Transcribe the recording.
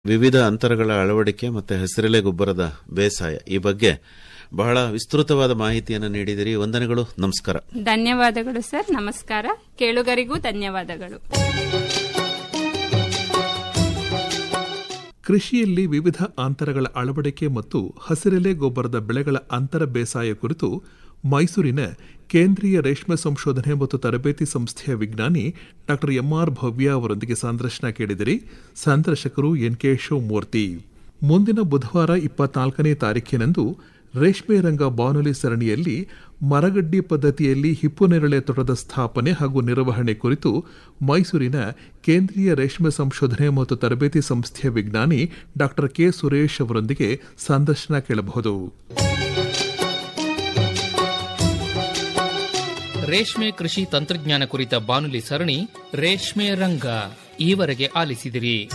ವಿವಿಧ ಅಂತರಗಳ ಅಳವಡಿಕೆ ಮತ್ತು ಹಸಿರೆಲೆ ಗೊಬ್ಬರದ ಬೇಸಾಯ ಈ ಬಗ್ಗೆ ಬಹಳ ವಿಸ್ತೃತವಾದ ಮಾಹಿತಿಯನ್ನು ನೀಡಿದಿರಿ ವಂದನೆಗಳು ನಮಸ್ಕಾರ ಧನ್ಯವಾದಗಳು ಸರ್ ನಮಸ್ಕಾರ ಕೇಳುಗರಿಗೂ ಧನ್ಯವಾದಗಳು ಕೃಷಿಯಲ್ಲಿ ವಿವಿಧ ಅಂತರಗಳ ಅಳವಡಿಕೆ ಮತ್ತು ಹಸಿರೆಲೆ ಗೊಬ್ಬರದ ಬೆಳೆಗಳ ಅಂತರ ಬೇಸಾಯ ಕುರಿತು ಮೈಸೂರಿನ ಕೇಂದ್ರೀಯ ರೇಷ್ಮೆ ಸಂಶೋಧನೆ ಮತ್ತು ತರಬೇತಿ ಸಂಸ್ಥೆಯ ವಿಜ್ಞಾನಿ ಡಾ ಎಂಆರ್ ಭವ್ಯ ಅವರೊಂದಿಗೆ ಸಂದರ್ಶನ ಕೇಳಿದಿರಿ ಸಂದರ್ಶಕರು ಎನ್ ಕೆ ಶಿವಮೂರ್ತಿ ಮುಂದಿನ ಬುಧವಾರ ಇಪ್ಪತ್ನಾಲ್ಕನೇ ತಾರೀಖಿನಂದು ರೇಷ್ಮೆ ರಂಗ ಬಾನುಲಿ ಸರಣಿಯಲ್ಲಿ ಮರಗಡ್ಡಿ ಪದ್ಧತಿಯಲ್ಲಿ ಹಿಪ್ಪುನೇರಳೆ ತೋಟದ ಸ್ಥಾಪನೆ ಹಾಗೂ ನಿರ್ವಹಣೆ ಕುರಿತು ಮೈಸೂರಿನ ಕೇಂದ್ರೀಯ ರೇಷ್ಮೆ ಸಂಶೋಧನೆ ಮತ್ತು ತರಬೇತಿ ಸಂಸ್ಥೆಯ ವಿಜ್ಞಾನಿ ಡಾ ಕೆ ಸುರೇಶ್ ಅವರೊಂದಿಗೆ ಸಂದರ್ಶನ ಕೇಳಬಹುದು ರೇಷ್ಮೆ ಕೃಷಿ ತಂತ್ರಜ್ಞಾನ ಕುರಿತ ಬಾನುಲಿ ಸರಣಿ ರೇಷ್ಮೆ ರಂಗ ಈವರೆಗೆ ಆಲಿಸಿದಿರಿ